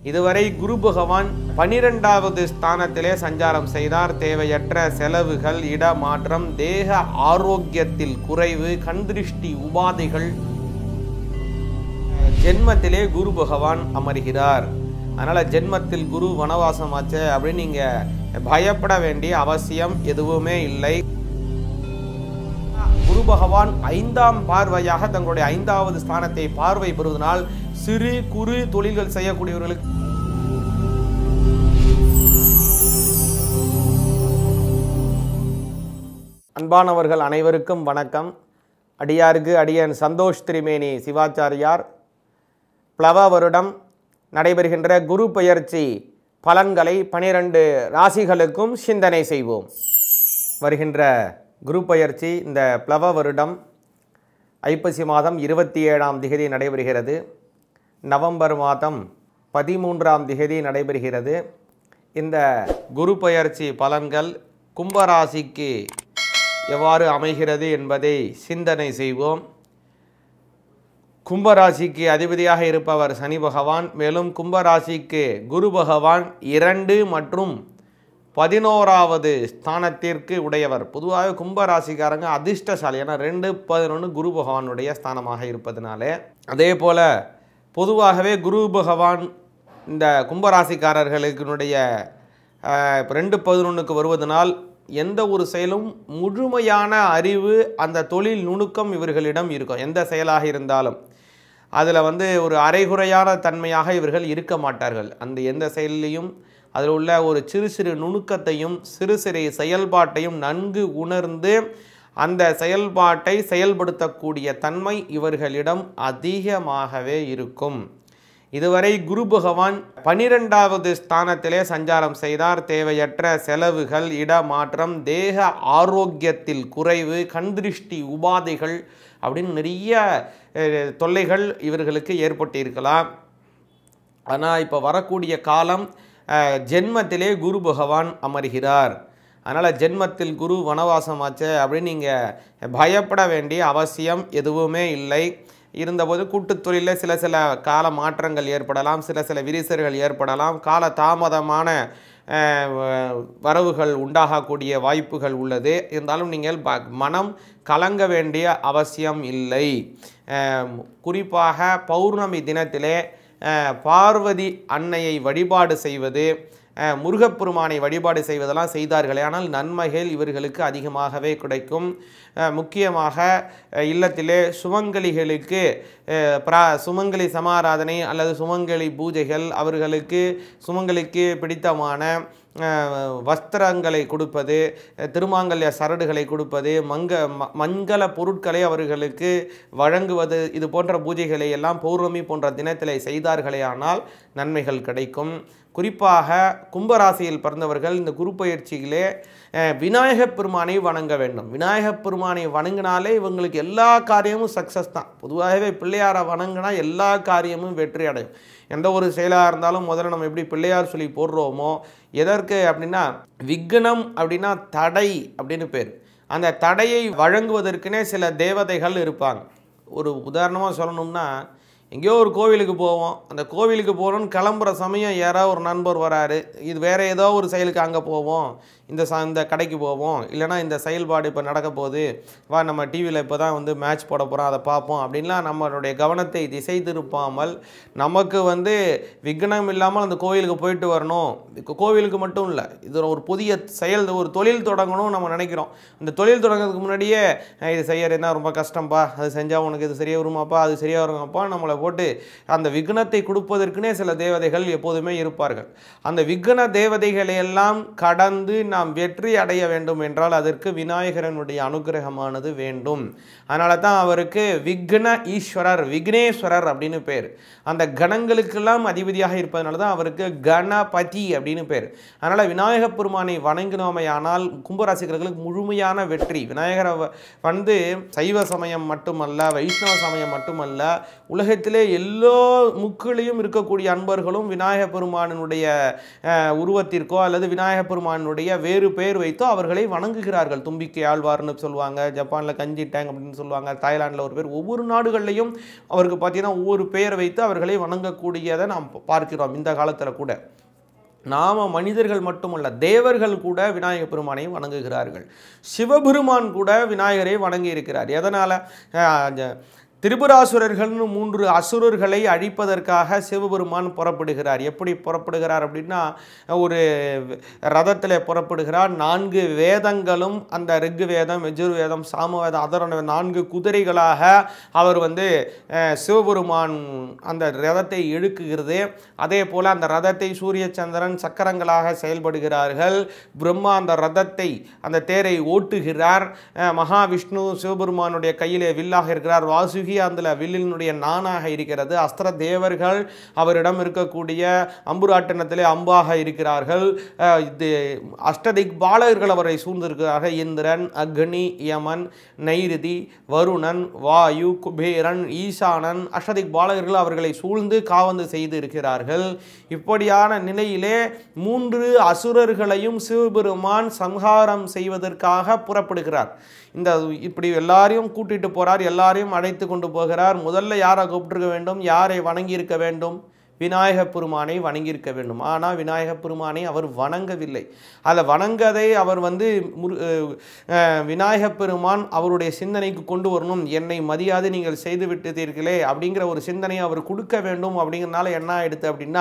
இதுவரை குரு பகவான் பனிரெண்டாவது ஸ்தானத்திலே சஞ்சாரம் செய்தார் தேவையற்ற செலவுகள் இடமாற்றம் தேக ஆரோக்கியத்தில் குறைவு கண்திருஷ்டி உபாதைகள் ஜென்மத்திலே குரு பகவான் அமர்கிறார் அதனால ஜென்மத்தில் குரு வனவாசமாச்சு அப்படின்னு நீங்க பயப்பட வேண்டிய அவசியம் எதுவுமே இல்லை குரு பகவான் ஐந்தாம் பார்வையாக தங்களுடைய ஐந்தாவது ஸ்தானத்தை பார்வை பெறுவதனால் சிறு குறு தொழில்கள் செய்யக்கூடியவர்களுக்கு அன்பானவர்கள் அனைவருக்கும் வணக்கம் அடியாருக்கு அடியன் சந்தோஷ் திரிமேனி சிவாச்சாரியார் பிளவ வருடம் நடைபெறுகின்ற குரு பெயர்ச்சி பலன்களை பனிரெண்டு ராசிகளுக்கும் சிந்தனை செய்வோம் வருகின்ற குரு பெயர்ச்சி இந்த பிளவ வருடம் ஐப்பசி மாதம் இருபத்தி ஏழாம் திகதி நடைபெறுகிறது நவம்பர் மாதம் பதிமூன்றாம் திகதி நடைபெறுகிறது இந்த குரு பெயர்ச்சி பலன்கள் கும்பராசிக்கு எவ்வாறு அமைகிறது என்பதை சிந்தனை செய்வோம் கும்பராசிக்கு அதிபதியாக இருப்பவர் சனி பகவான் மேலும் கும்பராசிக்கு குரு பகவான் இரண்டு மற்றும் பதினோராவது ஸ்தானத்திற்கு உடையவர் பொதுவாக கும்பராசிக்காரங்க அதிர்ஷ்டசாலி ஏன்னா ரெண்டு பதினொன்று குரு பகவானுடைய ஸ்தானமாக இருப்பதனாலே அதே போல் பொதுவாகவே குரு பகவான் இந்த கும்பராசிக்காரர்களுக்குனுடைய அஹ், இப்ப ரெண்டு பதினொன்றுக்கு வருவதனால் எந்த ஒரு செயலும் முழுமையான அறிவு அந்த தொழில் நுணுக்கம் இவர்களிடம் இருக்கும் எந்த செயலாக இருந்தாலும் அதில் வந்து ஒரு அரைகுறையான தன்மையாக இவர்கள் இருக்க மாட்டார்கள் அந்த எந்த செயலிலையும் அதில் உள்ள ஒரு சிறு சிறு நுணுக்கத்தையும் சிறு சிறு செயல்பாட்டையும் நன்கு உணர்ந்து அந்த செயல்பாட்டை செயல்படுத்தக்கூடிய தன்மை இவர்களிடம் அதிகமாகவே இருக்கும் இதுவரை குரு பகவான் பனிரெண்டாவது ஸ்தானத்திலே சஞ்சாரம் செய்தார் தேவையற்ற செலவுகள் இடமாற்றம் தேக ஆரோக்கியத்தில் குறைவு கண்திருஷ்டி உபாதைகள் அப்படின்னு நிறைய அஹ், தொல்லைகள் இவர்களுக்கு ஏற்பட்டிருக்கலாம் ஆனால் இப்போ வரக்கூடிய காலம் அஹ், ஜென்மத்திலே குரு பகவான் அமர்கிறார் அதனால் ஜென்மத்தில் குரு வனவாசமாச்சு அப்படின்னு நீங்கள் பயப்பட வேண்டிய அவசியம் எதுவுமே இல்லை இருந்தபோது கூட்டுத் தொழிலில் சில சில கால மாற்றங்கள் ஏற்படலாம் சில சில விரிசல்கள் ஏற்படலாம் கால தாமதமான அஹ், வ- வரவுகள் உண்டாகக்கூடிய வாய்ப்புகள் உள்ளது இருந்தாலும் நீங்கள் ப மனம் கலங்க வேண்டிய அவசியம் இல்லை அஹ், குறிப்பாக பௌர்ணமி தினத்திலே அஹ், பார்வதி அன்னையை வழிபாடு செய்வது அஹ், முருகப்பெருமானை வழிபாடு செய்வதெல்லாம் செய்தார்களே ஆனால் நன்மைகள் இவர்களுக்கு அதிகமாகவே கிடைக்கும் அஹ், முக்கியமாக அஹ், இல்லத்திலே சுமங்கலிகளுக்கு அஹ், பிரா சுமங்கலி சமாராதனை அல்லது சுமங்கலி பூஜைகள் அவர்களுக்கு சுமங்கலிக்கு பிடித்தமான அஹ், வஸ்திரங்களை கொடுப்பது அஹ், திருமாங்கல்ய சரடுகளை கொடுப்பது மங்க ம- மங்கள பொருட்களை அவர்களுக்கு வழங்குவது இது போன்ற பூஜைகளை எல்லாம் பௌர்ணமி போன்ற தினத்திலே செய்தார்களே ஆனால் நன்மைகள் கிடைக்கும் குறிப்பாக கும்பராசியில் பிறந்தவர்கள் இந்த குரு பயிற்சியிலே அஹ், விநாயகப் பெருமானை வணங்க வேண்டும் விநாயகப் பெருமானை வணங்கினாலே இவங்களுக்கு எல்லா காரியமும் சக்ஸஸ் தான் பொதுவாகவே பிள்ளையாரை வணங்கினா எல்லா காரியமும் வெற்றி அடையும் எந்த ஒரு செயலாக இருந்தாலும் முதல்ல நம்ம எப்படி பிள்ளையார் சொல்லி போடுறோமோ எதற்கு அப்படின்னா விக்னம் அப்படின்னா தடை அப்படின்னு பேர் அந்த தடையை வழங்குவதற்குனே சில தேவதைகள் இருப்பாங்க ஒரு உதாரணமாக சொல்லணும்னா எங்கேயோ ஒரு கோவிலுக்கு போவோம் அந்த கோவிலுக்கு போகணும்னு கிளம்புற சமயம் யாராவது ஒரு நண்பர் வராரு இது வேற ஏதோ ஒரு செயலுக்கு அங்கே போவோம் இந்த ச இந்த கடைக்கு போவோம் இல்லைனா இந்த செயல்பாடு இப்போ நடக்க போகுது வா நம்ம டிவியில் இப்போ தான் வந்து மேட்ச் போட போகிறோம் அதை பார்ப்போம் அப்படின்லாம் நம்மளுடைய கவனத்தை திசை திருப்பாமல் நமக்கு வந்து விக்னம் இல்லாமல் அந்த கோவிலுக்கு போயிட்டு வரணும் இது கோவிலுக்கு மட்டும் இல்லை இது ஒரு புதிய செயல் ஒரு தொழில் தொடங்கணும் நம்ம நினைக்கிறோம் அந்த தொழில் தொடங்குறதுக்கு முன்னாடியே "அஹ், இது செய்யறதுனா ரொம்ப கஷ்டம்ப்பா அது செஞ்சால் உனக்கு இது சரியாக வருமாப்பா அது சரியாக வருமாப்பா நம்மளை போட்டு அந்த விக்னத்தை கொடுப்பதற்குனே சில தேவதைகள் எப்போதுமே இருப்பார்கள் அந்த விக்ன தேவதைகளை எல்லாம் கடந்து நாம் வெற்றி அடைய வேண்டும் என்றால் அதற்கு விநாயகரனுடைய அனுகிரகமானது வேண்டும் அதனால தான் அவருக்கு விக்ன ஈஸ்வரர் விக்னேஸ்வரர் அப்படின்னு பேர் அந்த கணங்களுக்கெல்லாம் அதிபதியாக இருப்பதனால தான் அவருக்கு கணபதி அப்படின்னு பேர் அதனால் விநாயகப் பெருமானை வணங்கினோமே ஆனால் கும்பராசிகர்களுக்கு முழுமையான வெற்றி விநாயகரை வ- வந்து சைவ சமயம் மட்டுமல்ல வைஷ்ணவ சமயம் மட்டுமல்ல உலகத்திலே எல்லா முக்கிலையும் இருக்கக்கூடிய அன்பர்களும் விநாயகப் பெருமானினுடைய அஹ், உருவத்திற்கோ அல்லது விநாயகப் பெருமானுடைய வேறு பெயர் வைத்தோ அவர்களை வணங்குகிறார்கள் தும்பிக்கை ஆழ்வார்னு சொல்லுவாங்க ஜப்பானில் கஞ்சி டேங் அப்படின்னு சொல்லுவாங்க தாய்லாந்தில் ஒரு பேர் ஒவ்வொரு நாடுகள்லையும் அவருக்கு பார்த்தீங்கன்னா ஒவ்வொரு பெயர் வைத்து அவர்களை வணங்கக்கூடியதை நாம் பார்க்கிறோம் இந்த காலத்தில் கூட நாம மனிதர்கள் மட்டுமல்ல தேவர்கள் கூட விநாயக பெருமானை வணங்குகிறார்கள் சிவபெருமான் கூட விநாயகரை வணங்கி இருக்கிறார் எதனால் திரிபுராசுரர்கள்னு மூன்று அசுரர்களை அழிப்பதற்காக சிவபெருமான் புறப்படுகிறார் எப்படி புறப்படுகிறார் அப்படின்னா ஒரு ரதத்தில் புறப்படுகிறார் நான்கு வேதங்களும் அந்த ரிக்கு வேதம் யஜுர்வேதம் சாமவேதம் அதரோட நான்கு குதிரைகளாக அவர் வந்து அஹ், சிவபெருமான் அந்த ரதத்தை இழுக்குகிறது அதே போல் அந்த ரதத்தை சூரிய சந்திரன் சக்கரங்களாக செயல்படுகிறார்கள் பிரம்மா அந்த ரதத்தை அந்த தேரை ஓட்டுகிறார் அஹ், மகாவிஷ்ணு சிவபெருமானுடைய கையிலே வில்லாக இருக்கிறார் வாசுகி அந்த வில்லினுடைய நானாக இருக்கிறது அஸ்திர தேவர்கள் அவரிடம் இருக்கக்கூடிய அம்புராட்டனத்திலே அம்பாக இருக்கிறார்கள் அஹ், இது அஷ்டதிக் பாலகர்கள் அவரை சூழ்ந்திருக்கிறார்கள் இந்திரன் அக்னி யமன் நைருதி வருணன் வாயு குபேரன் ஈசானன் அஷ்டதிக் பாலகர்கள் அவர்களை சூழ்ந்து காவந்து செய்து இருக்கிறார்கள் இப்படியான நிலையிலே மூன்று அசுரர்களையும் சிவபெருமான் சம்ஹாரம் செய்வதற்காக புறப்படுகிறார் இந்த இப்படி எல்லாரையும் கூட்டிட்டு போறார் எல்லாரையும் அழைத்து கொண்டு போகிறார் முதல்ல யாரை கூப்பிட்டுருக்க வேண்டும் யாரை வணங்கி இருக்க வேண்டும் விநாயக பெருமானை வணங்கியிருக்க வேண்டும் ஆனால் விநாயக பெருமானை அவர் வணங்கவில்லை அதில் வணங்கதை அவர் வந்து முரு அஹ் அஹ் விநாயக பெருமான் அவருடைய சிந்தனைக்கு கொண்டு வரணும் என்னை மதியாது நீங்கள் செய்து விட்டதீர்களே அப்படிங்கிற ஒரு சிந்தனையை அவர் கொடுக்க வேண்டும் அப்படிங்கிறனால என்ன ஆயிடுது அப்படின்னா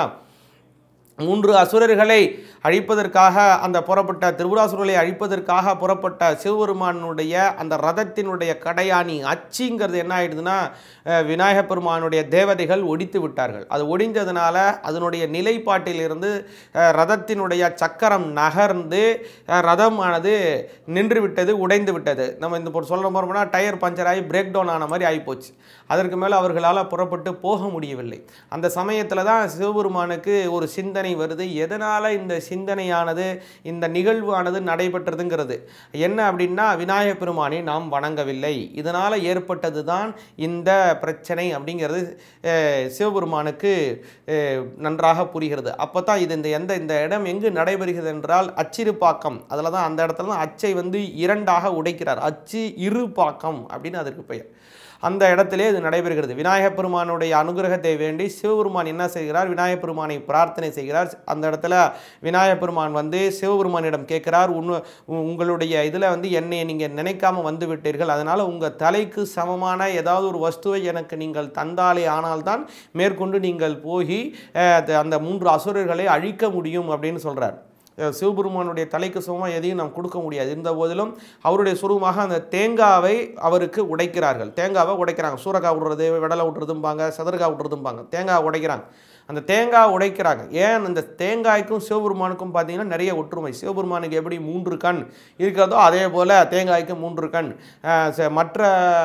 மூன்று அசுரர்களை அழிப்பதற்காக அந்த புறப்பட்ட திருவுராசுரர்களை அழிப்பதற்காக புறப்பட்ட சிவபெருமானுடைய அந்த ரதத்தினுடைய கடையாணி அச்சிங்கிறது என்ன ஆயிடுதுன்னா அஹ், விநாயக பெருமானுடைய தேவதைகள் ஒடித்து விட்டார்கள் அது ஒடிந்ததுனால அதனுடைய நிலைப்பாட்டிலிருந்து அஹ், ரதத்தினுடைய சக்கரம் நகர்ந்து அஹ், ரதமானது நின்று விட்டது உடைந்து விட்டது நம்ம இந்த இப்போ சொல்ல போகிறோம்னா டயர் பஞ்சர் ஆகி பிரேக் டவுன் ஆன மாதிரி ஆகிப்போச்சு அதற்கு மேலே அவர்களால் புறப்பட்டு போக முடியவில்லை அந்த சமயத்தில் தான் சிவபெருமானுக்கு ஒரு சிந்தனை வருது எதனால் இந்த சிந்தனையானது இந்த நிகழ்வானது நடைபெற்றதுங்கிறது என்ன அப்படின்னா விநாயக பெருமானை நாம் வணங்கவில்லை இதனால் ஏற்பட்டது தான் இந்த பிரச்சனை அப்படிங்கிறது அஹ், சிவபெருமானுக்கு அஹ், நன்றாக புரிகிறது அப்போ தான் இது இந்த எந்த இந்த இடம் எங்கு நடைபெறுகிறது என்றால் அச்சிறுபாக்கம் அதில் தான் அந்த இடத்துல தான் அச்சை வந்து இரண்டாக உடைக்கிறார் அச்சு இருபாக்கம் அப்படின்னு அதற்கு பெயர் அந்த இடத்திலே இது நடைபெறுகிறது விநாயகப் பெருமானுடைய அனுகிரகத்தை வேண்டி சிவபெருமான் என்ன செய்கிறார் விநாயகப் பெருமானை பிரார்த்தனை செய்கிறார் அந்த இடத்துல விநாயகப் பெருமான் வந்து சிவபெருமானிடம் கேட்கிறார் உன்னு உங்களுடைய இதில் வந்து என்னை நீங்கள் நினைக்காம வந்து விட்டீர்கள் அதனால் உங்கள் தலைக்கு சமமான ஏதாவது ஒரு வஸ்துவை எனக்கு நீங்கள் தந்தாலே ஆனால்தான் மேற்கொண்டு நீங்கள் போய் அஹ், அது- அந்த மூன்று அசுரர்களை அழிக்க முடியும் அப்படின்னு சொல்கிறார் அஹ் சிவபெருமானுடைய தலைக்கு சுகமாக எதையும் நாம் கொடுக்க முடியாது இருந்த போதிலும் அவருடைய சுரூபமாக அந்த தேங்காவை அவருக்கு உடைக்கிறார்கள் தேங்காவை உடைக்கிறாங்க சூறக்காய் விடுறது விடலை விட்டுறதும்பாங்க சதுரக்காய் விட்டுறதும்பாங்க தேங்காய் உடைக்கிறாங்க அந்த தேங்காய் உடைக்கிறாங்க ஏன் அந்த தேங்காய்க்கும் சிவபெருமானுக்கும் பார்த்தீங்கன்னா நிறைய ஒற்றுமை சிவபெருமானுக்கு எப்படி மூன்று கண் இருக்கிறதோ அதே போல் தேங்காய்க்கு மூன்று கண் அஹ் ச- மற்ற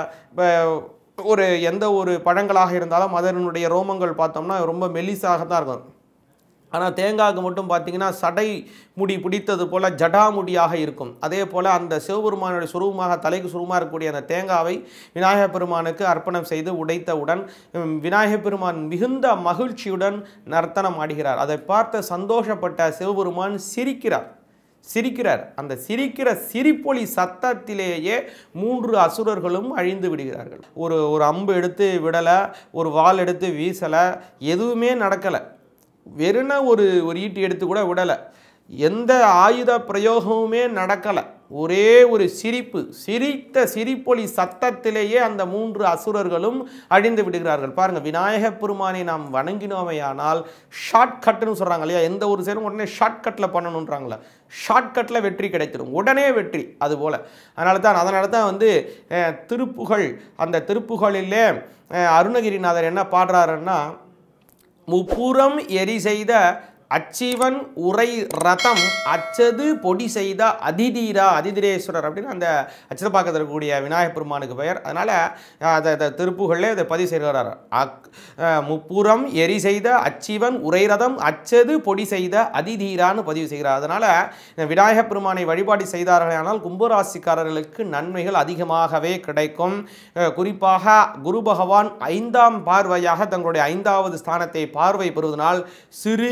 ப- ஒரு எந்த ஒரு பழங்களாக இருந்தாலும் அதனுடைய ரோமங்கள் பார்த்தோம்னா ரொம்ப மெல்லிசாக தான் இருக்கும் ஆனால் தேங்காய்க்கு மட்டும் பார்த்தீங்கன்னா சடை முடி பிடித்தது போல் ஜடாமுடியாக இருக்கும் அதே போல் அந்த சிவபெருமானுடைய சுரூபமாக தலைக்கு சுரூபமாக இருக்கக்கூடிய அந்த தேங்காவை விநாயக பெருமானுக்கு அர்ப்பணம் செய்து உடைத்தவுடன் உம், விநாயக பெருமான் மிகுந்த மகிழ்ச்சியுடன் நர்த்தனம் ஆடுகிறார் அதை பார்த்து சந்தோஷப்பட்ட சிவபெருமான் சிரிக்கிறார் சிரிக்கிறார் அந்த சிரிக்கிற சிரிப்பொலி சத்தத்திலேயே மூன்று அசுரர்களும் அழிந்து விடுகிறார்கள் ஒரு ஒரு அம்பு எடுத்து விடலை ஒரு வாள் எடுத்து வீசலை எதுவுமே நடக்கலை வெறுன ஒரு ஒரு ஈட்டி எடுத்து கூட விடலை எந்த ஆயுத பிரயோகமுமே நடக்கலை ஒரே ஒரு சிரிப்பு சிரித்த சிரிப்பொலி சத்தத்திலேயே அந்த மூன்று அசுரர்களும் அழிந்து விடுகிறார்கள் பாருங்க விநாயக பெருமானை நாம் வணங்கினோமையானால் ஷார்ட்கட்னு சொல்கிறாங்க இல்லையா எந்த ஒரு செயலும் உடனே ஷார்ட்கட்டில் பண்ணணுன்றாங்களே ஷார்ட்கட்டில் வெற்றி கிடைத்திடும் உடனே வெற்றி அதுபோல் அதனால தான் அதனால தான் வந்து அஹ், திருப்புகழ் அந்த திருப்புகழிலே அஹ், அருணகிரிநாதர் என்ன பாடுறாருன்னா முப்புறம் எரி செய்த அச்சிவன் உரை ரதம் அச்சது பொடி செய்த அதிதீரா அதிதிரேஸ்வரர் அப்படின்னு அந்த அச்சதப்பாக்கத்தில் இருக்கக்கூடிய விநாயகப் பெருமானுக்கு பெயர் அதனால் அதை அதை திருப்புகளில் அதை பதிவு செய்கிறார் அக் அஹ், முப்புறம் எரி செய்த அச்சிவன் உரை ரதம் அச்சது பொடி செய்த அதிதீரான்னு பதிவு செய்கிறார் அதனால் இந்த விநாயகப் பெருமானை வழிபாடு செய்தார்களானால் கும்பராசிக்காரர்களுக்கு நன்மைகள் அதிகமாகவே கிடைக்கும் அஹ், குறிப்பாக குரு பகவான் ஐந்தாம் பார்வையாக தங்களுடைய ஐந்தாவது ஸ்தானத்தை பார்வை பெறுவதனால் சிறு குறு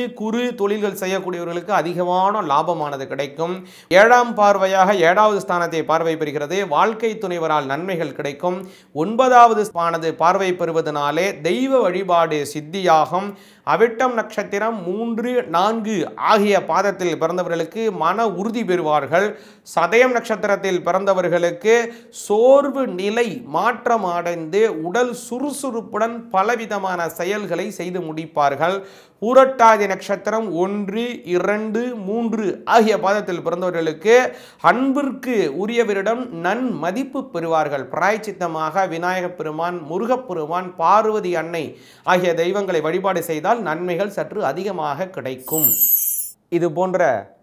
தொழில்கள் செய்யக்கூடியவர்களுக்கு அதிகமான லாபமானது கிடைக்கும் ஏழாம் பார்வையாக ஏழாவது ஸ்தானத்தை பார்வை பெறுகிறது வாழ்க்கை துணைவரால் நன்மைகள் கிடைக்கும் ஒன்பதாவது ஸ்தானது பார்வை பெறுவதனாலே தெய்வ வழிபாடு சித்தியாகும் அவிட்டம் நட்சத்திரம் மூன்று நான்கு ஆகிய பாதத்தில் பிறந்தவர்களுக்கு மன உறுதி பெறுவார்கள் சதயம் நட்சத்திரத்தில் பிறந்தவர்களுக்கு சோர்வு நிலை மாற்றம் அடைந்து உடல் சுறுசுறுப்புடன் பலவிதமான செயல்களை செய்து முடிப்பார்கள் பூரட்டாதி நட்சத்திரம் ஒன்று இரண்டு மூன்று ஆகிய பாதத்தில் பிறந்தவர்களுக்கு அன்பிற்கு உரியவரிடம் நன்மதிப்பு பெறுவார்கள் பிராய்ச்சித்தமாக விநாயகப் பெருமான் முருகப்பெருமான் பார்வதி அன்னை ஆகிய தெய்வங்களை வழிபாடு செய்தால் நன்மைகள் சற்று அதிகமாக கிடைக்கும் இது போன்ற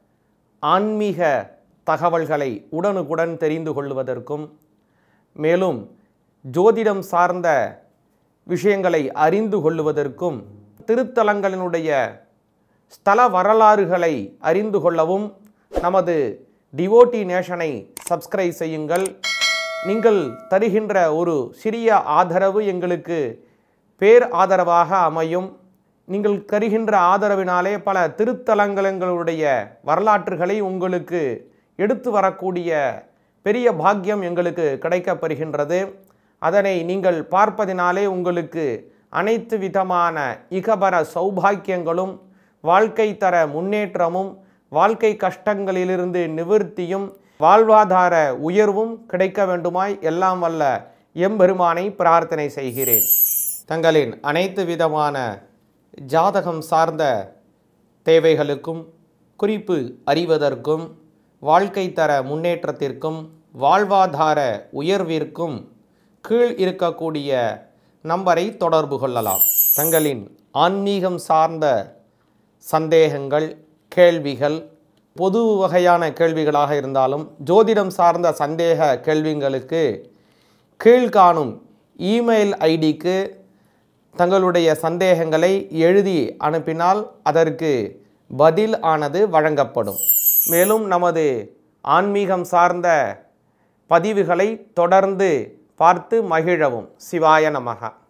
ஆன்மீக தகவல்களை உடனுக்குடன் தெரிந்து கொள்வதற்கும் மேலும் ஜோதிடம் சார்ந்த விஷயங்களை அறிந்து கொள்வதற்கும் திருத்தலங்களினுடைய ஸ்தல வரலாறுகளை அறிந்து கொள்ளவும் நமது டிவோட்டி நேஷனை சப்ஸ்கிரைப் செய்யுங்கள் நீங்கள் தருகின்ற ஒரு சிறிய ஆதரவு எங்களுக்கு பேர் ஆதரவாக அமையும் நீங்கள் தருகின்ற ஆதரவினாலே பல திருத்தலங்களுடைய வரலாற்றுகளை உங்களுக்கு எடுத்து வரக்கூடிய பெரிய பாக்கியம் எங்களுக்கு கிடைக்கப்பெறுகின்றது அதனை நீங்கள் பார்ப்பதினாலே உங்களுக்கு அனைத்து விதமான இகபர சௌபாக்கியங்களும் வாழ்க்கை தர முன்னேற்றமும் வாழ்க்கை கஷ்டங்களிலிருந்து நிவர்த்தியும் வாழ்வாதார உயர்வும் கிடைக்க வேண்டுமாய் எல்லாம் வல்ல எம்பெருமானை பிரார்த்தனை செய்கிறேன் தங்களின் அனைத்து விதமான ஜாதகம் சார்ந்த தேவைகளுக்கும் குறிப்பு அறிவதற்கும் வாழ்க்கை தர முன்னேற்றத்திற்கும் வாழ்வாதார உயர்விற்கும் கீழ் இருக்கக்கூடிய நம்பரை தொடர்பு கொள்ளலாம் தங்களின் ஆன்மீகம் சார்ந்த சந்தேகங்கள் கேள்விகள் பொது வகையான கேள்விகளாக இருந்தாலும் ஜோதிடம் சார்ந்த சந்தேக கேள்விங்களுக்கு கீழ்காணும் இமெயில் ஐடிக்கு தங்களுடைய சந்தேகங்களை எழுதி அனுப்பினால் அதற்கு பதில் ஆனது வழங்கப்படும் மேலும் நமது ஆன்மீகம் சார்ந்த பதிவுகளை தொடர்ந்து பார்த்து மகிழவும் சிவாய நமகா